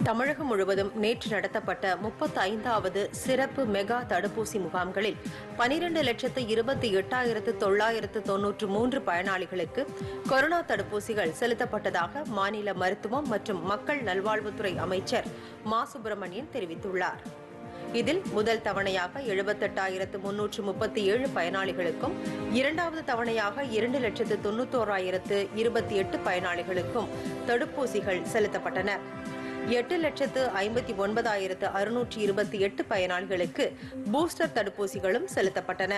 தமிழகம் முழுவதும் நேற்று நடத்தப்பட்ட முப்பத்தைந்தாவது சிறப்பு மெகா தடுப்பூசி முகாம்களில் பனிரெண்டு லட்சத்து இருபத்தி எட்டாயிரத்து தொள்ளாயிரத்து தொன்னூற்று மூன்று பயனாளிகளுக்கு கொரோனா தடுப்பூசிகள் செலுத்தப்பட்டதாக மாநில மருத்துவம் மற்றும் மக்கள் நல்வாழ்வுத்துறை அமைச்சர் மா சுப்பிரமணியன் தெரிவித்துள்ளார் இதில் முதல் தவணையாக எழுபத்தெட்டாயிரத்து முன்னூற்று முப்பத்தி ஏழு பயனாளிகளுக்கும் இரண்டாவது தவணையாக இரண்டு லட்சத்து தொன்னூத்தோராயிரத்து இருபத்தி எட்டு பயனாளிகளுக்கும் தடுப்பூசிகள் செலுத்தப்பட்டன எட்டு லட்சத்து ஐம்பத்தி ஒன்பதாயிரத்து அறுநூற்று இருபத்தி எட்டு பயனாளிகளுக்கு பூஸ்டர் தடுப்பூசிகளும் செலுத்தப்பட்டன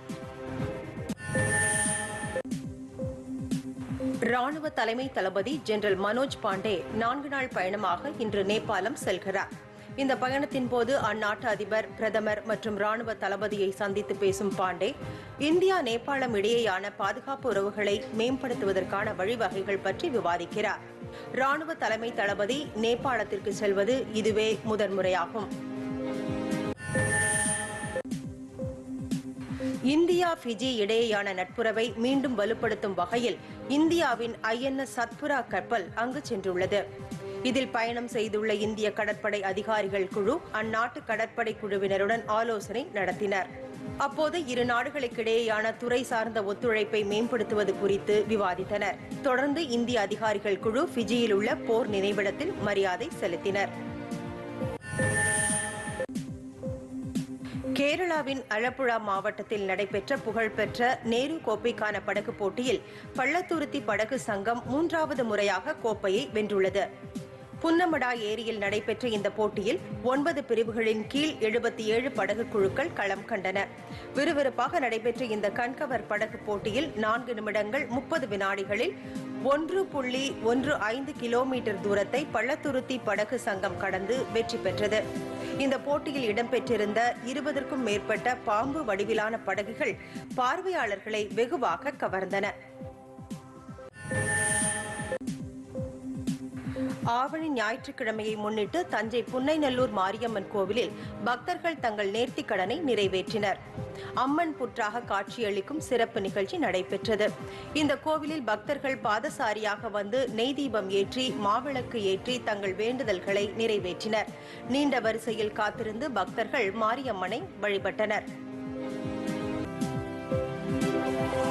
ராணுவ தலைமை தளபதி ஜெனரல் மனோஜ் பாண்டே நான்கு நாள் பயணமாக இன்று நேபாளம் செல்கிறார் இந்த பயணத்தின் போது அந்நாட்டு அதிபர் பிரதமர் மற்றும் ராணுவ தளபதியை சந்தித்து பேசும் பாண்டே இந்தியா நேபாளம் இடையேயான பாதுகாப்பு உறவுகளை மேம்படுத்துவதற்கான வழிவகைகள் பற்றி விவாதிக்கிறார் ராணுவ தலைமை தளபதி நேபாளத்திற்கு செல்வது இதுவே முதன்முறையாகும் இந்தியா ஃபிஜி இடையேயான நட்புறவை மீண்டும் வலுப்படுத்தும் வகையில் இந்தியாவின் ஐஎன்எஸ் சத்புரா கப்பல் அங்கு சென்றுள்ளது இதில் பயணம் செய்துள்ள இந்திய கடற்படை அதிகாரிகள் குழு அந்நாட்டு கடற்படை குழுவினருடன் ஆலோசனை நடத்தினர் அப்போது இரு நாடுகளுக்கிடையேயான துறை சார்ந்த ஒத்துழைப்பை மேம்படுத்துவது குறித்து விவாதித்தனர் தொடர்ந்து இந்திய அதிகாரிகள் குழு ஃபிஜியில் உள்ள போர் நினைவிடத்தில் மரியாதை செலுத்தினர் கேரளாவின் அழப்புழா மாவட்டத்தில் நடைபெற்ற புகழ்பெற்ற நேரு கோப்பைக்கான படகு போட்டியில் பள்ளத்துருத்தி படகு சங்கம் மூன்றாவது முறையாக கோப்பையை வென்றுள்ளது புன்னமடா ஏரியில் நடைபெற்ற இந்த போட்டியில் ஒன்பது பிரிவுகளின் கீழ் எழுபத்தி ஏழு படகு குழுக்கள் களம் கண்டன விறுவிறுப்பாக நடைபெற்ற இந்த கண்கவர் படகு போட்டியில் நான்கு நிமிடங்கள் முப்பது வினாடிகளில் ஒன்று புள்ளி ஒன்று ஐந்து கிலோமீட்டர் தூரத்தை பள்ளத்துருத்தி படகு சங்கம் கடந்து வெற்றி பெற்றது இந்த போட்டியில் இடம்பெற்றிருந்த இருபதற்கும் மேற்பட்ட பாம்பு வடிவிலான படகுகள் பார்வையாளர்களை வெகுவாக கவர்ந்தன ஆவணி ஞாயிற்றுக்கிழமையை முன்னிட்டு தஞ்சை புன்னைநல்லூர் மாரியம்மன் கோவிலில் பக்தர்கள் தங்கள் நேர்த்திக் கடனை நிறைவேற்றினர் அம்மன் புற்றாக காட்சியளிக்கும் சிறப்பு நிகழ்ச்சி நடைபெற்றது இந்த கோவிலில் பக்தர்கள் பாதசாரியாக வந்து நெய் தீபம் ஏற்றி மாவிளக்கு ஏற்றி தங்கள் வேண்டுதல்களை நிறைவேற்றினர் நீண்ட வரிசையில் காத்திருந்து பக்தர்கள் மாரியம்மனை வழிபட்டனர்